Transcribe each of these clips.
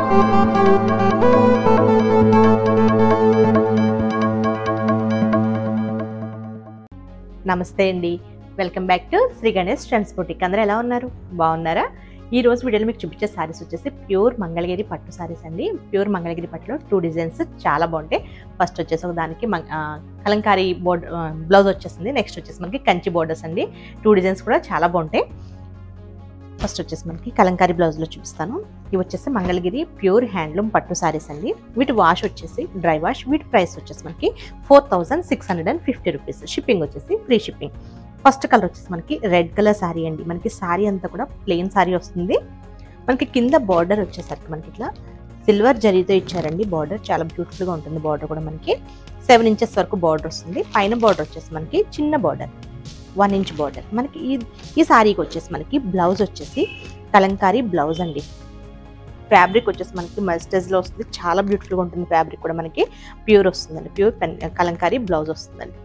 నమస్తే అండి welcome back to Sri Ganesh trends boutique అందరూ ఎలా ఉన్నారు బాగున్నారా ఈ రోజు వీడియోలో మీకు చూపించే సారీస్ వచ్చేసి ప్యూర్ మంగళగిరి పట్టు సారీస్ అండి ప్యూర్ మంగళగిరి పట్టులో టూ డిజైన్స్ చాలా బాగుంటాయి ఫస్ట్ వచ్చేసి ఒక దానికి మంగ- ఆ, కలంకారీ బోర్డ్ బ్లౌజ్ వచ్చేసింది నెక్స్ట్ వచ్చేసి మనకి కంచి బోర్డర్స్ అండి టూ డిజైన్స్ కూడా చాలా బాగుంటాయి ఫస్ట్ వచ్చేసి మనకి కలంకారీ బ్లౌజ్లో చూపిస్తాను ఇవి వచ్చేసి మంగళగిరి ప్యూర్ హ్యాండ్లూమ్ పట్టు సారీస్ అండి వీటి వాష్ వచ్చేసి డ్రై వాష్ వీటి ప్రైస్ వచ్చేసి మనకి four thousand six hundred and fifty rupees shipping వచ్చేసి ఫ్రీ షిప్పింగ్ ఫస్ట్ కలర్ వచ్చేసి మనకి రెడ్ కలర్ శారీ అండి మనకి శారీ అంతా కూడా ప్లెయిన్ శారీ వస్తుంది మనకి కింద బార్డర్ వచ్చేసరికి మనకి ఇట్లా సిల్వర్ జరీతో ఇచ్చారండి బార్డర్ చాలా బ్యూటిఫుల్గా ఉంటుంది బార్డర్ కూడా మనకి సెవెన్ ఇంచెస్ వరకు బార్డర్ వస్తుంది పైన బార్డర్ వచ్చేసి మనకి చిన్న బార్డర్ వన్ ఇంచ్ బార్డర్ మనకి ఈ ఈ శారీకి వచ్చేసి మనకి బ్లౌజ్ వచ్చేసి కలంకారీ బ్లౌజ్ అండి ఫ్యాబ్రిక్ వచ్చేసి మనకి మస్టర్స్లో వస్తుంది చాలా బ్యూటిఫుల్గా ఉంటుంది ఫ్యాబ్రిక్ కూడా మనకి ప్యూర్ వస్తుందండి ప్యూర్ కలంకారీ బ్లౌజ్ వస్తుందండి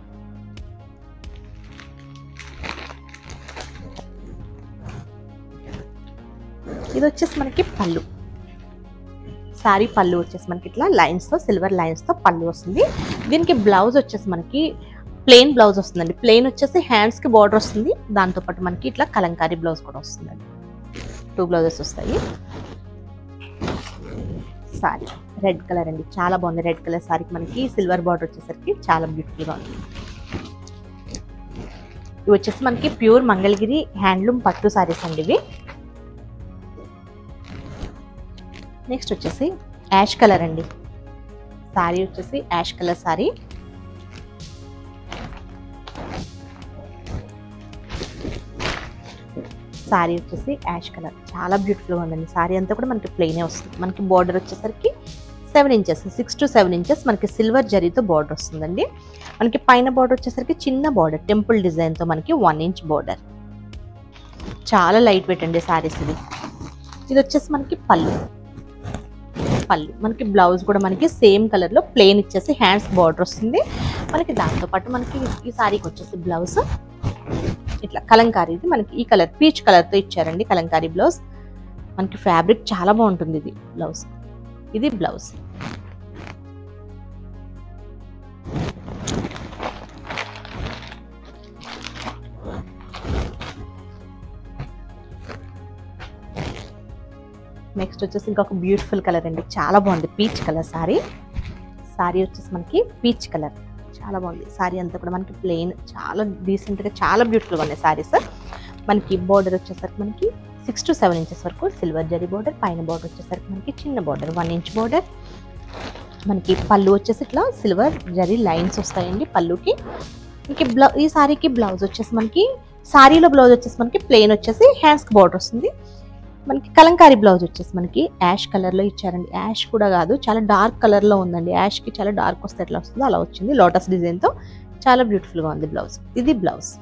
ఇది వచ్చేసి మనకి పళ్ళు సారీ పళ్ళు వచ్చేసి మనకి ఇట్లా లైన్స్తో సిల్వర్ లైన్స్తో పళ్ళు వస్తుంది దీనికి బ్లౌజ్ వచ్చేసి మనకి ప్లెయిన్ బ్లౌజ్ వస్తుందండి ప్లెయిన్ వచ్చేసి హ్యాండ్స్కి బార్డర్ వస్తుంది దాంతోపాటు మనకి ఇట్లా కలంకారీ బ్లౌజ్ కూడా వస్తుందండి టూ బ్లౌజెస్ వస్తాయి సారీ రెడ్ కలర్ అండి చాలా బాగుంది రెడ్ కలర్ సారీకి మనకి సిల్వర్ బార్డర్ వచ్చేసరికి చాలా బ్యూటిఫుల్గా ఉంది ఇవి వచ్చేసి మనకి ప్యూర్ మంగళగిరి హ్యాండ్లూమ్ పట్టు సారీస్ అండి ఇవి నెక్స్ట్ వచ్చేసి యాష్ కలర్ అండి సారీ వచ్చేసి యాష్ కలర్ సారీ సారీ వచ్చేసి యాష్ కలర్ చాలా బ్యూటిఫుల్గా ఉందండి సారీ అంతా కూడా మనకి ప్లెయినే వస్తుంది మనకి బార్డర్ వచ్చేసరికి seven inches six to seven inches మనకి సిల్వర్ జరీతో బార్డర్ వస్తుందండి మనకి పైన బార్డర్ వచ్చేసరికి చిన్న బార్డర్ టెంపుల్ డిజైన్తో మనకి వన్ ఇంచ్ బార్డర్ చాలా లైట్ వెయిట్ అండి సారీస్ ఇది ఇది వచ్చేసి మనకి పళ్ళు పళ్ళు మనకి బ్లౌజ్ కూడా మనకి సేమ్ కలర్లో ప్లెయిన్ ఇచ్చేసి హ్యాండ్స్ బార్డర్ వస్తుంది మనకి దాంతోపాటు మనకి ఈ సారీకి వచ్చేసి బ్లౌజ్ ఇట్లా కలంకారీ ఇది మనకి ఈ కలర్ పీచ్ కలర్తో ఇచ్చారండి కలంకారీ బ్లౌజ్ మనకి ఫ్యాబ్రిక్ చాలా బాగుంటుంది ఇది బ్లౌజ్ ఇది బ్లౌజ్ నెక్స్ట్ వచ్చేసి ఇంకొక బ్యూటిఫుల్ కలర్ అండి చాలా బాగుంది పీచ్ కలర్ సారీ సారీ వచ్చేసి మనకి పీచ్ కలర్ చాలా బాగుంది సారీ అంతా కూడా మనకి ప్లెయిన్ చాలా డీసెంట్గా చాలా బ్యూటిఫుల్గా ఉన్నాయి సారీస్ మనకి బోర్డర్ వచ్చేసరికి మనకి సిక్స్ టు సెవెన్ ఇంచెస్ వరకు సిల్వర్ జరీ బోర్డర్ పైన బోర్డర్ వచ్చేసరికి మనకి చిన్న బోర్డర్ వన్ ఇంచ్ బోర్డర్ మనకి పళ్ళు వచ్చేసి ఇట్లా సిల్వర్ జరీ లైన్స్ వస్తాయండి పళ్ళుకి మనకి బ్లౌ ఈ సారీకి బ్లౌజ్ వచ్చేసి మనకి సారీలో బ్లౌజ్ వచ్చేసి మనకి ప్లెయిన్ వచ్చేసి హ్యాండ్స్కి బార్డర్ వస్తుంది మనకి కలంకారీ బ్లౌజ్ వచ్చేసి మనకి యాష్ కలర్లో ఇచ్చారండి యాష్ కూడా కాదు చాలా డార్క్ కలర్లో ఉందండి యాష్కి చాలా డార్క్ వస్తే ఎట్లా వస్తుందో అలా వచ్చింది లోటస్ డిజైన్తో చాలా బ్యూటిఫుల్గా ఉంది బ్లౌజ్ ఇది బ్లౌజ్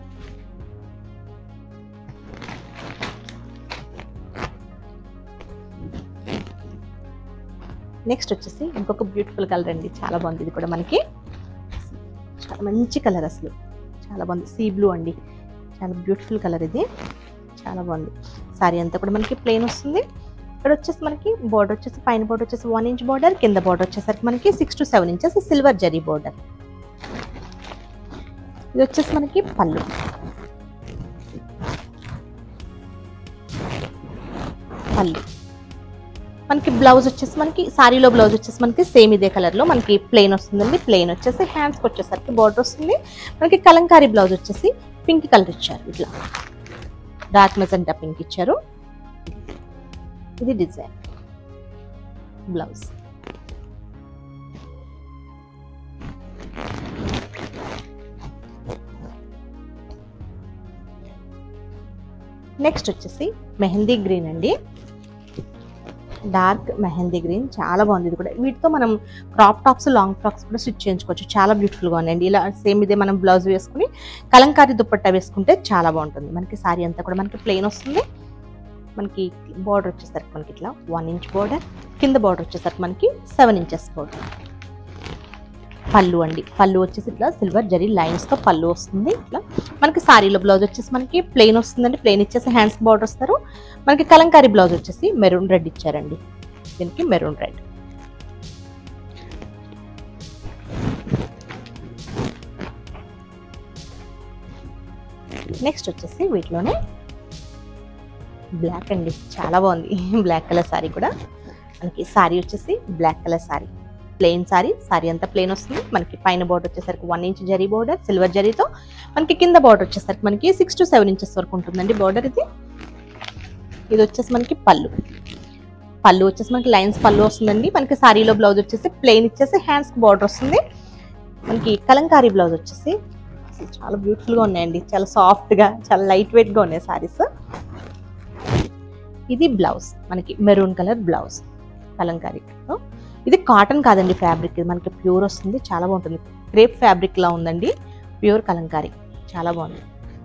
నెక్స్ట్ వచ్చేసి ఇంకొక బ్యూటిఫుల్ కలర్ అండి చాలా బాగుంది ఇది కూడా మనకి చాలా మంచి కలర్ అసలు చాలా బాగుంది సీ బ్లూ అండి చాలా బ్యూటిఫుల్ కలర్ ఇది చాలా బాగుంది సారీ అంతా కూడా మనకి ప్లెయిన్ వస్తుంది ఇక్కడ వచ్చేసి మనకి బోర్డర్ వచ్చేసి పైన బోర్డర్ వచ్చేసి వన్ ఇంచ్ బోర్డర్ కింద బోర్డర్ వచ్చేసరికి మనకి six to seven inches silver zari border ఇది వచ్చేసి మనకి పళ్ళు పళ్ళు మనకి బ్లౌజ్ వచ్చేసి మనకి సారీలో బ్లౌజ్ వచ్చేసి మనకి సేమ్ ఇదే కలర్లో మనకి ప్లెయిన్ వస్తుందండి ప్లెయిన్ వచ్చేసి హ్యాండ్స్కి వచ్చేసరికి బార్డర్ వస్తుంది మనకి కలంకారీ బ్లౌజ్ వచ్చేసి పింక్ కలర్ ఇచ్చారు ఇట్లా డార్క్ మెజెంటా పింక్ ఇచ్చారు ఇది డిజైన్ బ్లౌజ్ నెక్స్ట్ వచ్చేసి మెహందీ గ్రీన్ అండి డార్క్ మెహందీ గ్రీన్ చాలా బాగుంది ఇది కూడా వీటితో మనం క్రాప్ టాప్స్ లాంగ్ ఫ్రాక్స్ కూడా స్టిచ్ చేయించుకోవచ్చు చాలా బ్యూటిఫుల్గా ఉన్నాయండి ఇలా సేమ్ ఇదే మనం బ్లౌజ్ వేసుకుని కలంకారీ దుప్పట్టా వేసుకుంటే చాలా బాగుంటుంది మనకి సారీ అంతా కూడా మనకి ప్లెయిన్ వస్తుంది మనకి బార్డర్ వచ్చేసరికి మనకి ఇట్లా వన్ ఇంచ్ బార్డర్ కింద బార్డర్ వచ్చేసరికి మనకి సెవెన్ ఇంచెస్ బార్డర్ పళ్ళు అండి పళ్ళు వచ్చేసి ఇట్లా సిల్వర్ జరీ లైన్స్తో పళ్ళు వస్తుంది ఇట్లా మనకి సారీలో బ్లౌజ్ వచ్చేసి మనకి ప్లెయిన్ వస్తుందండి ప్లెయిన్ ఇచ్చేసి హ్యాండ్స్ బార్డర్ వస్తారు మనకి కలంకారీ బ్లౌజ్ వచ్చేసి మెరూన్ రెడ్ ఇచ్చారండి దీనికి మెరూన్ రెడ్ నెక్స్ట్ వచ్చేసి వీటిలోనే బ్లాక్ అండి చాలా బాగుంది బ్లాక్ కలర్ సారీ కూడా మనకి సారీ వచ్చేసి black colour sari plain sari sari అంతా ప్లెయిన్ వస్తుంది మనకి పైన బోర్డర్ వచ్చేసరికి one inch zari border silver జరీతో మనకి కింద బోర్డర్ వచ్చేసరికి మనకి సిక్స్ టు సెవెన్ ఇంచెస్ వరకు ఉంటుందండి బోర్డర్ ఇది ఇది వచ్చేసి మనకి పళ్ళు పళ్ళు వచ్చేసి మనకి లైన్స్ పళ్ళు వస్తుందండి మనకి సారీలో బ్లౌజ్ వచ్చేసి ప్లెయిన్ ఇచ్చేసి హ్యాండ్స్ బోర్డర్ వస్తుంది మనకి కలంకారీ బ్లౌజ్ వచ్చేసి అసలు చాలా beautiful గా ఉన్నాయండి చాలా soft గా చాలా లైట్ గా ఉన్నాయి సారీస్ ఇది బ్లౌజ్ మనకి మెరూన్ కలర్ బ్లౌజ్ కలంకారీ ఇది కాటన్ కాదండి ఫ్యాబ్రిక్ ఇది మనకి ప్యూర్ వస్తుంది చాలా బాగుంటుంది క్రేప్ ఫ్యాబ్రిక్ లా ఉందండి ప్యూర్ కలంకారీ చాలా బాగుంది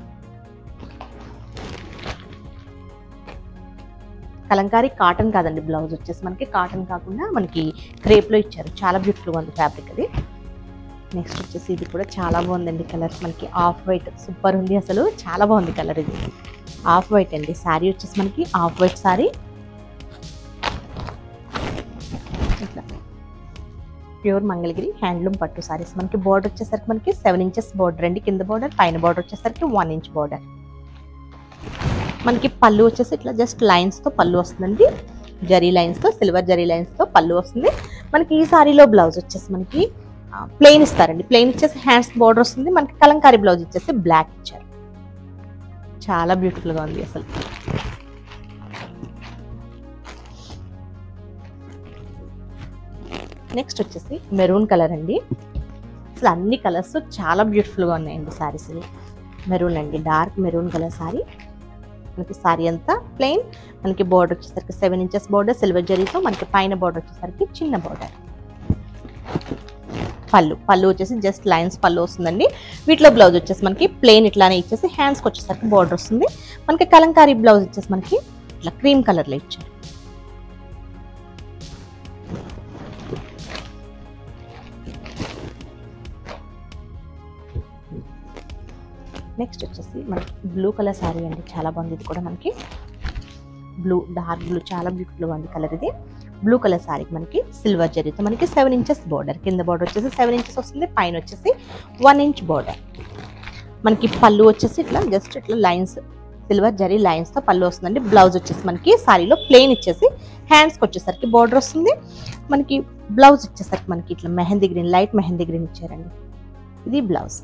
కలంకారీ కాటన్ కాదండి బ్లౌజ్ వచ్చేసి మనకి కాటన్ కాకుండా మనకి క్రేప్ లో ఇచ్చారు చాలా బ్యూటిఫుల్ గా ఉంది ఫ్యాబ్రిక్ అది నెక్స్ట్ వచ్చేసి ఇది కూడా చాలా బాగుందండి కలర్ మనకి ఆఫ్ వైట్ సూపర్ ఉంది అసలు చాలా బాగుంది కలర్ ఇది ఆఫ్ వైట్ అండి శారీ వచ్చేసి మనకి ఆఫ్ వైట్ శారీ ఇట్లా ప్యూర్ మంగళగిరి హ్యాండ్లూమ్ పట్టు సారీస్ మనకి బోర్డర్ వచ్చేసరికి మనకి సెవెన్ ఇంచెస్ బోర్డర్ అండి కింద బోర్డర్ పైన బోర్డర్ వచ్చేసరికి వన్ ఇంచ్ బోర్డర్ మనకి పళ్ళు వచ్చేసి ఇట్లా జస్ట్ లైన్స్తో పళ్ళు వస్తుందండి జరీ లైన్స్తో సిల్వర్ జరీ లైన్స్తో పళ్ళు వస్తుంది మనకి ఈ సారీలో బ్లౌజ్ వచ్చేసి మనకి ప్లెయిన్ ఇస్తారండి ప్లెయిన్ ఇచ్చేసి హ్యాండ్స్ బోర్డర్ వస్తుంది మనకి కలంకారీ బ్లౌజ్ ఇచ్చేసి బ్లాక్ ఇచ్చారు చాలా బ్యూటిఫుల్ గా ఉంది అసలు నెక్స్ట్ వచ్చేసి మెరూన్ కలర్ అండి అసలు అన్ని కలర్స్ చాలా బ్యూటిఫుల్ గా ఉన్నాయండి సారీస్ మెరూన్ అండి డార్క్ మెరూన్ కలర్ సారీ మనకి సారీ అంతా ప్లెయిన్ మనకి బోర్డర్ వచ్చేసరికి సెవెన్ ఇంచెస్ బోర్డర్ సిల్వర్ జరీతో మనకి పైన బోర్డర్ వచ్చేసరికి చిన్న బోర్డర్ పళ్ళు పళ్ళు వచ్చేసి జస్ట్ లైన్స్ పళ్ళు వస్తుందండి వీటిలో బ్లౌజ్ వచ్చేసి మనకి ప్లెయిన్ ఇట్లానే ఇచ్చేసి హ్యాండ్స్కి వచ్చేసరికి బార్డర్ వస్తుంది మనకి కలంకారీ బ్లౌజ్ వచ్చేసి మనకి ఇట్లా క్రీమ్ కలర్లో ఇచ్చారు నెక్స్ట్ వచ్చేసి మనకి బ్లూ కలర్ శారీ అండి చాలా బాగుంది ఇది కూడా మనకి బ్లూ డార్క్ బ్లూ చాలా బ్యూటిఫుల్గా ఉంది కలర్ ఇది బ్లూ కలర్ శారీకి మనకి సిల్వర్ జరీతో మనకి సెవెన్ ఇంచెస్ బోర్డర్ కింద బోర్డర్ వచ్చేసి సెవెన్ ఇంచెస్ వస్తుంది పైన వచ్చేసి వన్ ఇంచ్ బోర్డర్ మనకి పళ్ళు వచ్చేసి ఇట్లా జస్ట్ ఇట్లా లైన్స్ సిల్వర్ జరీ లైన్స్తో పళ్ళు వస్తుందండి బ్లౌజ్ వచ్చేసి మనకి సారీలో ప్లెయిన్ ఇచ్చేసి హ్యాండ్స్కి వచ్చేసరికి బోర్డర్ వస్తుంది మనకి బ్లౌజ్ వచ్చేసరికి మనకి ఇట్లా mehndi green light mehndi green ఇచ్చారండి ఇది బ్లౌజ్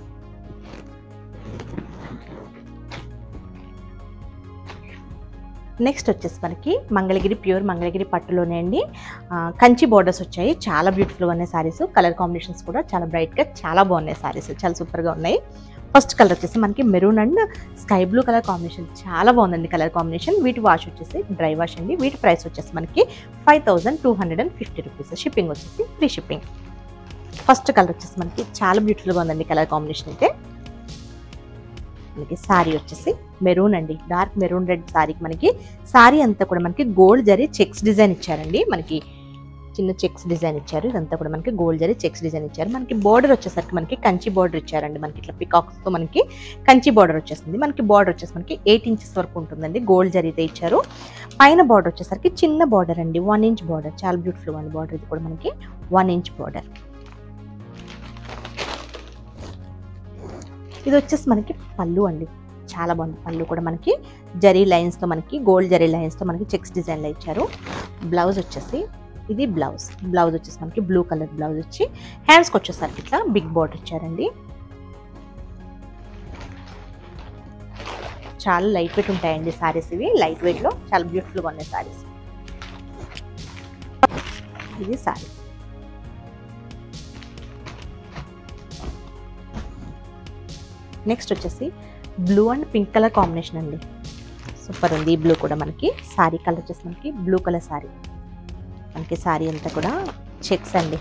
నెక్స్ట్ వచ్చేసి మనకి మంగళగిరి ప్యూర్ మంగళగిరి పట్టులోనే అండి ఆ, కంచి బోర్డర్స్ వచ్చాయి చాలా బ్యూటిఫుల్గా ఉన్నాయి సారీస్ కలర్ కాంబినేషన్స్ కూడా చాలా బ్రైట్గా చాలా బాగున్నాయి సారీస్ చాలా సూపర్గా ఉన్నాయి ఫస్ట్ కలర్ వచ్చేసి మనకి maroon and sky blue colour combination చాలా బాగుందండి కలర్ కాంబినేషన్ వీటి వాష్ వచ్చేసి డ్రై వాష్ అండి వీటి ప్రైస్ వచ్చేసి మనకి five thousand two hundred and fifty rupees shipping వచ్చేసి ఫ్రీ షిప్పింగ్ ఫస్ట్ కలర్ వచ్చేసి మనకి చాలా బ్యూటిఫుల్గా ఉందండి కలర్ కాంబినేషన్ అయితే మనకి సారీ వచ్చేసి మెరూన్ అండి డార్క్ మెరూన్ రెడ్ సారీకి మనకి సారీ అంతా కూడా మనకి గోల్డ్ జరీ చెక్స్ డిజైన్ ఇచ్చారండి మనకి చిన్న చెక్స్ డిజైన్ ఇచ్చారు ఇదంతా కూడా మనకి గోల్డ్ జరీ చెక్స్ డిజైన్ ఇచ్చారు మనకి బోర్డర్ వచ్చేసరికి మనకి కంచి బోర్డర్ ఇచ్చారండి మనకి ఇట్లా పికాక్స్ తో మనకి కంచి బోర్డర్ వచ్చేస్తుంది మనకి బోర్డర్ వచ్చేసి మనకి ఎయిట్ ఇంచెస్ వరకు ఉంటుందండి గోల్డ్ జరీతో ఇచ్చారు పైన బార్డర్ వచ్చేసరికి చిన్న బార్డర్ అండి వన్ ఇంచ్ బార్డర్ చాలా బ్యూటిఫుల్ ఉంది బార్డర్ ఇది కూడా మనకి వన్ ఇంచ్ బార్డర్ ఇది వచ్చేసి మనకి పళ్ళు అండి చాలా బాగుంది పళ్ళు కూడా మనకి జరీ లైన్స్తో మనకి గోల్డ్ జరీ లైన్స్తో మనకి చెక్స్ డిజైన్లో ఇచ్చారు బ్లౌజ్ వచ్చేసి ఇది బ్లౌజ్ బ్లౌజ్ వచ్చేసి మనకి బ్లూ కలర్ బ్లౌజ్ వచ్చి హ్యాండ్స్కి వచ్చేసరికి ఇట్లా బిగ్ బోర్డర్ ఇచ్చారండి చాలా లైట్ వెయిట్ ఉంటాయండి సారీస్ ఇవి లైట్ వెయిట్లో చాలా బ్యూటిఫుల్గా ఉన్నాయి సారీస్ ఇది సారీ నెక్స్ట్ వచ్చేసి blue and pink colour combination అండి సూపర్ ఉంది ఈ బ్లూ కూడా మనకి సారీ కలర్ వచ్చేసి మనకి బ్లూ కలర్ సారీ మనకి సారీ అంతా కూడా చెక్స్ అండి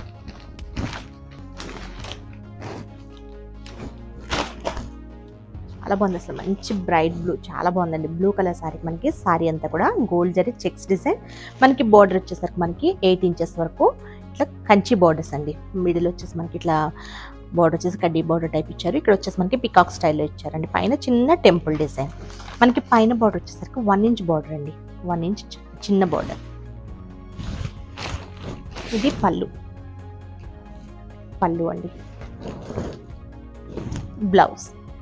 చాలా బాగుంది అసలు మంచి బ్రైట్ బ్లూ చాలా బాగుందండి బ్లూ కలర్ సారీ మనకి సారీ అంతా కూడా గోల్డ్ జరీ చెక్స్ డిజైన్ మనకి బార్డర్ వచ్చేసరికి మనకి ఎయిట్ ఇంచెస్ వరకు ఇట్లా కంచి బార్డర్స్ అండి మిడిల్ వచ్చేసి మనకి ఇట్లా బార్డర్ వచ్చేసి కడ్డీ బార్డర్ టైప్ ఇచ్చారు ఇక్కడ వచ్చేసి మనకి పికాక్ స్టైల్లో ఇచ్చారండి పైన చిన్న టెంపుల్ డిజైన్ మనకి పైన బార్డర్ వచ్చేసరికి వన్ ఇంచ్ బార్డర్ అండి వన్ ఇంచ్ చిన్న బార్డర్ ఇది పళ్ళు పళ్ళు అండి బ్లౌజ్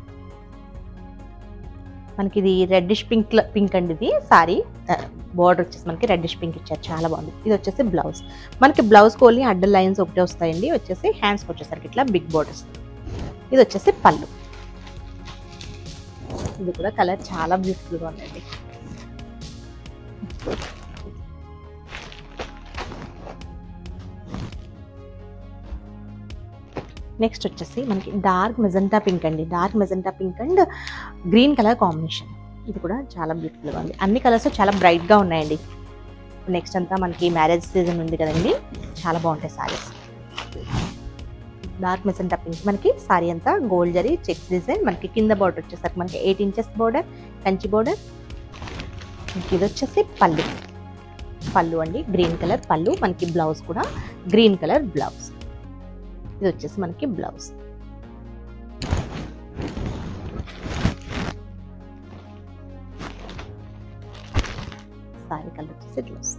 మనకి ఇది రెడ్డిష్ పింక్ పింక్ అండి ఇది సారీ బోర్డర్ వచ్చేసి మనకి రెడ్డిష్ పింక్ ఇచ్చారు చాలా బాగుంది ఇది వచ్చేసి బ్లౌజ్ మనకి బ్లౌజ్ కోలి అడ్డ లైన్స్ ఒకటే వస్తాయండి వచ్చేసి హ్యాండ్స్కి వచ్చేసరికి ఇట్లా బిగ్ బోర్డర్స్ ఇది వచ్చేసి పళ్ళు ఇది కూడా కలర్ చాలా బ్యూటిఫుల్గా ఉందండి నెక్స్ట్ వచ్చేసి మనకి డార్క్ మెజంటా పింక్ అండి dark magenta pink and green colour combination ఇది కూడా చాలా బ్యూటిఫుల్గా ఉంది అన్ని కలర్స్ చాలా బ్రైట్గా ఉన్నాయండి నెక్స్ట్ అంతా మనకి మ్యారేజ్ సీజన్ ఉంది కదండి చాలా బాగుంటాయి సారీస్ డార్క్ మెజంటా పింక్ మనకి సారీ అంతా గోల్డ్ జరీ చెక్స్ డిజైన్ మనకి కింద బార్డర్ వచ్చేసరికి మనకి eight inches border Kanchi border ఇది వచ్చేసి పళ్ళు పళ్ళు అండి గ్రీన్ కలర్ పళ్ళు మనకి బ్లౌజ్ కూడా గ్రీన్ కలర్ బ్లౌజ్ ఇది వచ్చేసి మనకి బ్లౌజ్ సారీ కలర్ వచ్చేసి ఇట్లా వస్తుంది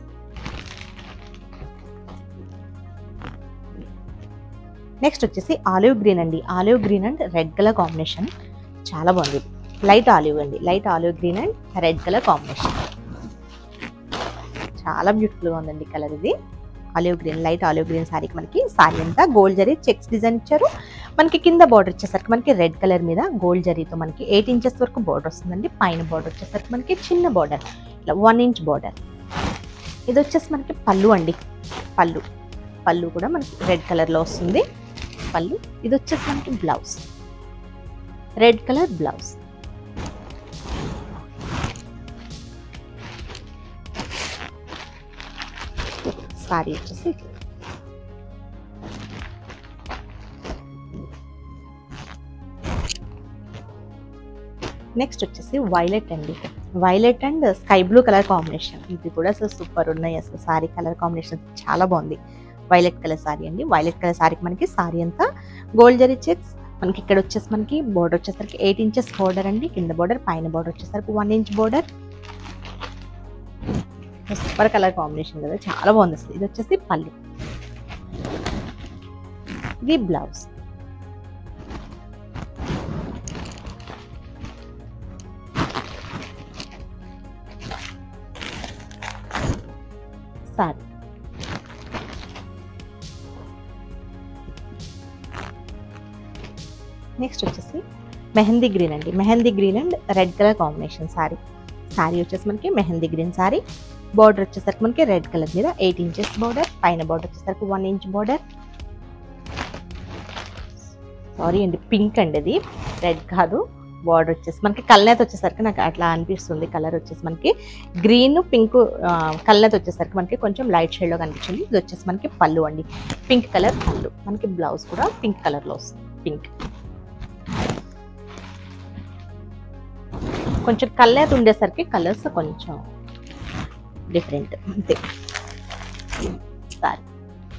నెక్స్ట్ వచ్చేసి ఆలివ్ గ్రీన్ అండి olive green and red colour combination చాలా బాగుంది లైట్ ఆలివ్ అండి light olive green and red colour combination చాలా బ్యూటిఫుల్గా ఉందండి కలర్ ఇది olive green light olive green సారీకి మనకి సారీ అంతా గోల్డ్ జరీ చెక్స్ డిజైన్ ఇచ్చారు మనకి కింద బార్డర్ వచ్చేసరికి మనకి రెడ్ కలర్ మీద గోల్డ్ జరీతో మనకి ఎయిట్ ఇంచెస్ వరకు బార్డర్ వస్తుందండి పైన బార్డర్ వచ్చేసరికి మనకి చిన్న బార్డర్ ఇట్లా వన్ ఇంచ్ బార్డర్ ఇది వచ్చేసి మనకి పళ్ళు అండి పళ్ళు పళ్ళు కూడా మనకి రెడ్ కలర్లో వస్తుంది పళ్ళు ఇది వచ్చేసి మనకి blouse red colour blouse sari వచ్చేసి ఇట్లా. నెక్స్ట్ వచ్చేసి వైలెట్ అండి violet and sky blue colour combination ఇది కూడా అసలు సూపర్ ఉన్నాయి అసలు సారీ కలర్ కాంబినేషన్ చాలా బాగుంది వైలెట్ కలర్ సారీ అండి వైలెట్ కలర్ సారీకి మనకి సారీ అంతా గోల్డ్ జరీ చెక్స్ మనకి ఇక్కడ వచ్చేసి మనకి బోర్డర్ వచ్చేసరికి ఎయిట్ ఇంచెస్ బోర్డర్ అండి కింద బోర్డర్ పైన బోర్డర్ వచ్చేసరికి one inch border super colour combination కదా చాలా బాగుంది అసలు ఇది వచ్చేసి పళ్ళు ఇది బ్లౌజ్ సారీ నెక్స్ట్ వచ్చేసి మెహందీ గ్రీన్ అండి mehndi green and red colour combination sari sari వచ్చేసి మనకి మెహందీ గ్రీన్ సారీ బార్డర్ వచ్చేసరికి మనకి రెడ్ కలర్ మీద ఎయిట్ ఇంచెస్ బార్డర్ పైన బార్డర్ వచ్చేసరికి వన్ ఇంచ్ బార్డర్ సారీ అండి పింక్ అండి అది రెడ్ కాదు బార్డర్ వచ్చేసి మనకి కల్నేత వచ్చేసరికి నాకు అట్లా అనిపిస్తుంది కలర్ వచ్చేసి మనకి గ్రీన్ పింక్ కల్నేత వచ్చేసరికి మనకి కొంచెం లైట్ షేడ్లో కనిపించింది ఇది వచ్చేసి మనకి పళ్ళు అండి పింక్ కలర్ పళ్ళు మనకి బ్లౌజ్ కూడా పింక్ కలర్లో వస్తుంది పింక్ కొంచెం కల్నేత ఉండేసరికి కలర్స్ కొంచెం డిఫరెంట్ అంతే సారీ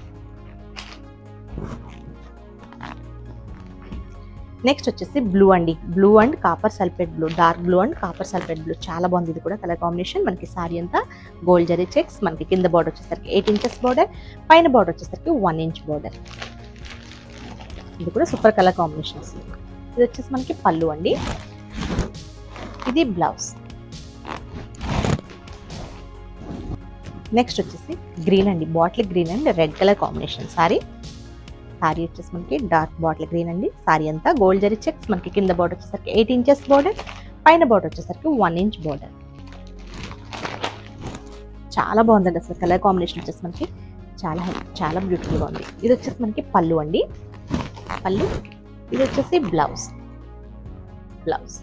నెక్స్ట్ వచ్చేసి బ్లూ అండి blue and copper sulphate blue dark blue and copper sulphate blue చాలా బాగుంది ఇది కూడా కలర్ కాంబినేషన్ మనకి సారీ అంతా గోల్డ్ జరీ చెక్స్ మనకి కింద బార్డర్ వచ్చేసరికి ఎయిట్ ఇంచెస్ బార్డర్ పైన బార్డర్ వచ్చేసరికి వన్ ఇంచ్ బార్డర్ ఇది కూడా సూపర్ కలర్ కాంబినేషన్స్ ఇది వచ్చేసి మనకి పళ్ళు అండి ఇది బ్లౌజ్ నెక్స్ట్ వచ్చేసి గ్రీన్ అండి bottle green and red colour combination sari sari వచ్చేసి మనకి డార్క్ బాటిల్ గ్రీన్ అండి సారీ అంతా గోల్డ్ జరీ చెక్స్ మనకి కింద బార్డర్ వచ్చేసరికి ఎయిట్ ఇంచెస్ బార్డర్ పైన బార్డర్ వచ్చేసరికి వన్ ఇంచ్ బార్డర్ చాలా బాగుందండి అసలు కలర్ కాంబినేషన్ వచ్చేసి మనకి చాలా చాలా బ్యూటిఫుల్గా ఉంది ఇది వచ్చేసి మనకి పళ్ళు అండి పళ్ళు ఇది వచ్చేసి బ్లౌజ్ బ్లౌజ్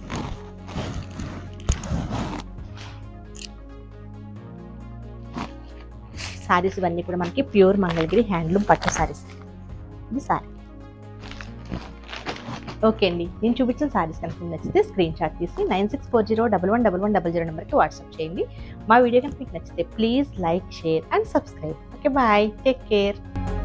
సారీస్ ఇవన్నీ కూడా మనకి ప్యూర్ మంగళగిరి హ్యాండ్లూమ్ పట్టు సారీస్ ఇది సారీ ఓకే అండి నేను చూపించిన సారీస్ కనుక మీకు నచ్చితే స్క్రీన్ షాట్ తీసి nine six four zero double one double one double zero నెంబర్కి వాట్సాప్ చేయండి మా వీడియో కనుక మీకు నచ్చితే please like share and subscribe okay bye take care